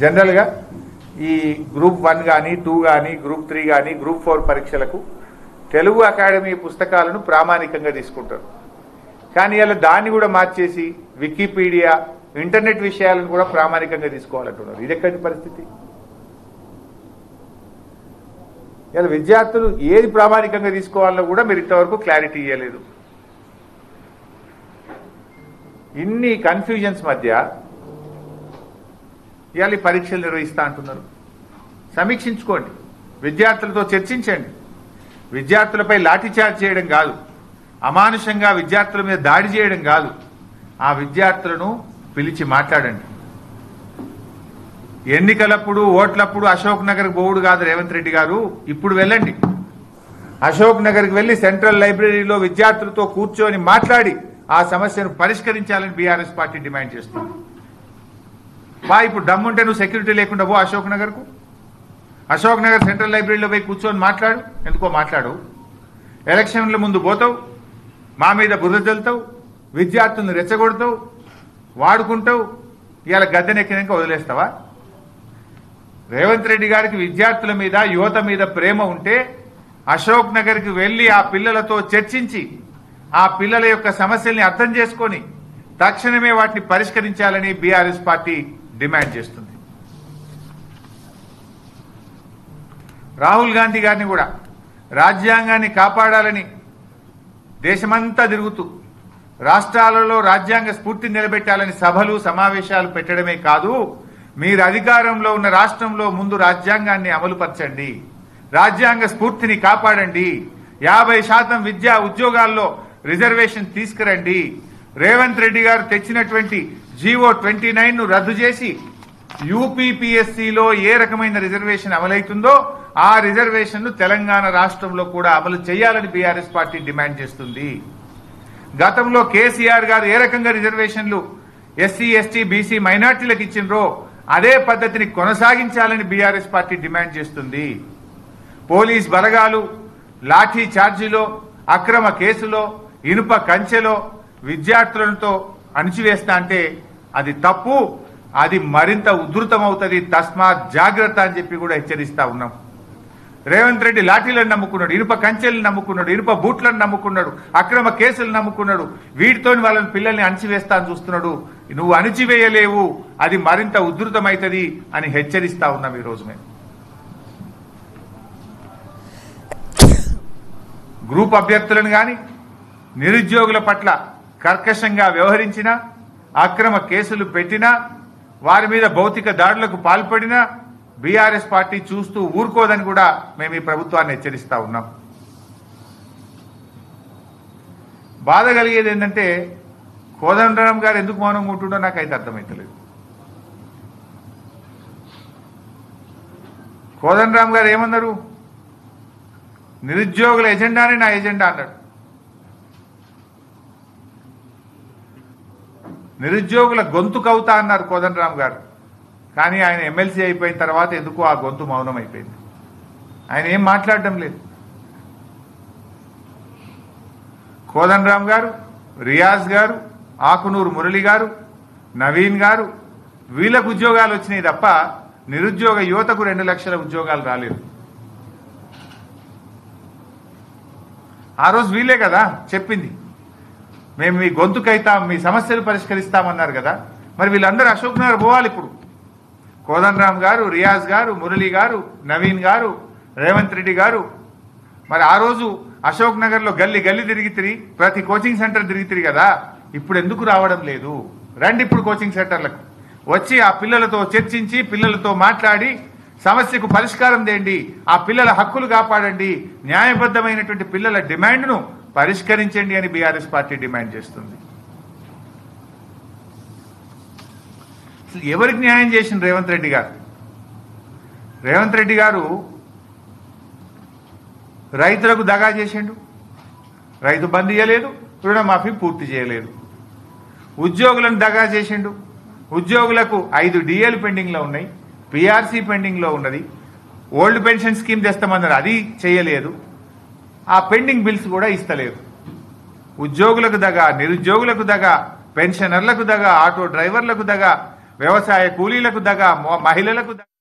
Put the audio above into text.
జనరల్గా ఈ group one కానీ టూ కానీ గ్రూప్ త్రీ కానీ గ్రూప్ ఫోర్ పరీక్షలకు తెలుగు అకాడమీ పుస్తకాలను ప్రామాణికంగా తీసుకుంటారు కానీ ఇలా దాన్ని కూడా మార్చేసి వికీపీడియా ఇంటర్నెట్ విషయాలను కూడా ప్రామాణికంగా తీసుకోవాలంటున్నారు ఇది ఎక్కడి పరిస్థితి ఇలా విద్యార్థులు ఏది ప్రామాణికంగా తీసుకోవాలో కూడా మీరు ఇంతవరకు క్లారిటీ ఇవ్వలేదు ఇన్ని కన్ఫ్యూజన్స్ మధ్య ఇవాళ ఈ పరీక్షలు నిర్వహిస్తా అంటున్నారు సమీక్షించుకోండి విద్యార్థులతో చర్చించండి విద్యార్థులపై లాఠీచార్జ్ చేయడం కాదు అమానుషంగా విద్యార్థుల మీద దాడి చేయడం కాదు ఆ విద్యార్థులను పిలిచి మాట్లాడండి ఎన్నికలప్పుడు ఓట్లప్పుడు అశోక్ నగర్ పోవుడు కాదు రేవంత్ రెడ్డి గారు ఇప్పుడు వెళ్ళండి అశోక్ నగర్కి వెళ్లి సెంట్రల్ లైబ్రరీలో విద్యార్థులతో కూర్చొని మాట్లాడి ఆ సమస్యను పరిష్కరించాలని బీఆర్ఎస్ పార్టీ డిమాండ్ చేస్తుంది బా ఇప్పుడు దమ్ముంటే నువ్వు సెక్యూరిటీ లేకుండా పో అశోక్ నగర్కు అశోక్ నగర్ సెంట్రల్ లైబ్రరీలో పోయి కూర్చొని మాట్లాడు ఎందుకో మాట్లాడు ఎలక్షన్ల ముందు పోతావు మా మీద బురద చల్లుతావు విద్యార్థులను రెచ్చగొడతావు వాడుకుంటావు ఇవాళ గద్దెనెక్కినాక వదిలేస్తావా రేవంత్ రెడ్డి గారికి విద్యార్థుల మీద యువత మీద ప్రేమ ఉంటే అశోక్ నగర్కి వెళ్లి ఆ పిల్లలతో చర్చించి ఆ పిల్లల యొక్క సమస్యల్ని అర్థం చేసుకొని తక్షణమే వాటిని పరిష్కరించాలని బీఆర్ఎస్ పార్టీ డిమాండ్ చేస్తుంది రాహుల్ గాంధీ గారిని కూడా రాజ్యాంగాన్ని కాపాడాలని దేశమంతా తిరుగుతూ రాష్ట్రాలలో రాజ్యాంగ స్ఫూర్తిని నిలబెట్టాలని సభలు సమావేశాలు పెట్టడమే కాదు మీరు అధికారంలో ఉన్న రాష్ట్రంలో ముందు రాజ్యాంగాన్ని అమలుపరచండి రాజ్యాంగ స్ఫూర్తిని కాపాడండి యాభై శాతం విద్యా ఉద్యోగాల్లో రిజర్వేషన్ తీసుకురండి రేవంత్ రెడ్డి గారు తెచ్చినటువంటి జీవో ట్వంటీ నైన్ ను రద్దు చేసి యూపీపీఎస్సీలో ఏ రకమైన రిజర్వేషన్ అమలవుతుందో ఆ రిజర్వేషన్ ను తెలంగాణ రాష్ట్రంలో కూడా అమలు చేయాలని బీఆర్ఎస్ పార్టీ డిమాండ్ చేస్తుంది గతంలో కేసీఆర్ గారు ఏ రకంగా రిజర్వేషన్లు ఎస్సీ ఎస్టీ బీసీ మైనార్టీలకు ఇచ్చిండ్రో అదే పద్ధతిని కొనసాగించాలని బీఆర్ఎస్ పార్టీ డిమాండ్ చేస్తుంది పోలీస్ బలగాలు లాఠీ ఛార్జీలో అక్రమ కేసులో ఇనుప కంచెలో విద్యార్థులతో అణిచివేస్తా అంటే అది తప్పు అది మరింత ఉధృతమవుతుంది తస్మాత్ జాగ్రత్త అని చెప్పి కూడా హెచ్చరిస్తా ఉన్నాం రేవంత్ రెడ్డి లాఠీలను నమ్ముకున్నాడు ఇనుప కంచెలను నమ్ముకున్నాడు ఇనుప బూట్లను నమ్ముకున్నాడు అక్రమ కేసులు నమ్ముకున్నాడు వీటితోని వాళ్ళని పిల్లల్ని అణిచివేస్తా అని చూస్తున్నాడు నువ్వు అణిచివేయలేవు అది మరింత ఉధృతమవుతుంది అని హెచ్చరిస్తా ఉన్నాం ఈ రోజు మేము గ్రూప్ అభ్యర్థులను గాని నిరుద్యోగుల పట్ల కర్కశంగా వ్యవహరించిన అక్రమ కేసులు పెట్టినా వారి మీద భౌతిక దాడులకు పాల్పడినా బీఆర్ఎస్ పార్టీ చూస్తూ ఊరుకోదని కూడా మేము ఈ ప్రభుత్వాన్ని హెచ్చరిస్తా ఉన్నాం బాధ కలిగేది ఏంటంటే కోదండరాం గారు ఎందుకు మౌనంగా ఉంటుండో నాకైతే అర్థమైతలేదు కోదండరాం గారు ఏమన్నారు నిరుద్యోగుల ఎజెండానే నా ఎజెండా అన్నాడు నిరుద్యోగుల గొంతు కవుతా అన్నారు కోదండరాం గారు కానీ ఆయన ఎమ్మెల్సీ అయిపోయిన తర్వాత ఎందుకో ఆ గొంతు మౌనం అయిపోయింది ఆయన ఏం మాట్లాడడం లేదు కోదండరాం గారు రియాజ్ గారు ఆకునూరు మురళి గారు నవీన్ గారు వీళ్ళకు ఉద్యోగాలు వచ్చినాయి తప్ప నిరుద్యోగ యువతకు రెండు లక్షల ఉద్యోగాలు రాలేదు ఆ రోజు వీలే కదా చెప్పింది మేము మీ గొంతుకైతాం మీ సమస్యలు పరిష్కరిస్తామన్నారు కదా మరి వీళ్ళందరూ అశోక్ నగర్ పోవాలి ఇప్పుడు కోదండరామ్ గారు రియాజ్ గారు మురళి గారు నవీన్ గారు రేవంత్ రెడ్డి గారు మరి ఆ రోజు అశోక్ నగర్ లో గల్లి గల్లి తిరిగి తిరిగి ప్రతి కోచింగ్ సెంటర్ తిరిగి తిరిగి కదా ఇప్పుడు ఎందుకు రావడం లేదు రండి ఇప్పుడు కోచింగ్ సెంటర్లకు వచ్చి ఆ పిల్లలతో చర్చించి పిల్లలతో మాట్లాడి సమస్యకు పరిష్కారం తేండి ఆ పిల్లల హక్కులు కాపాడండి న్యాయబద్ధమైనటువంటి పిల్లల డిమాండ్ను పరిష్కరించండి అని బీఆర్ఎస్ పార్టీ డిమాండ్ చేస్తుంది అసలు ఎవరికి న్యాయం చేసింది రేవంత్ రెడ్డి గారు రేవంత్ రెడ్డి గారు రైతులకు దగా చేసిండు రైతు బంద్ ఇయ్యలేదు రుణమాఫీ పూర్తి చేయలేదు ఉద్యోగులను దగా చేసిండు ఉద్యోగులకు ఐదు డిఏలు పెండింగ్లో ఉన్నాయి పిఆర్సీ పెండింగ్లో ఉన్నది ఓల్డ్ పెన్షన్ స్కీమ్ తెస్తామన్నారు అది చేయలేదు ఆ పెండింగ్ బిల్స్ కూడా ఇస్తలేదు ఉద్యోగులకు దగా నిరుద్యోగులకు దగా పెన్షనర్లకు దగా ఆటో డ్రైవర్లకు దగా వ్యవసాయ కూలీలకు దగా మహిళలకు దగా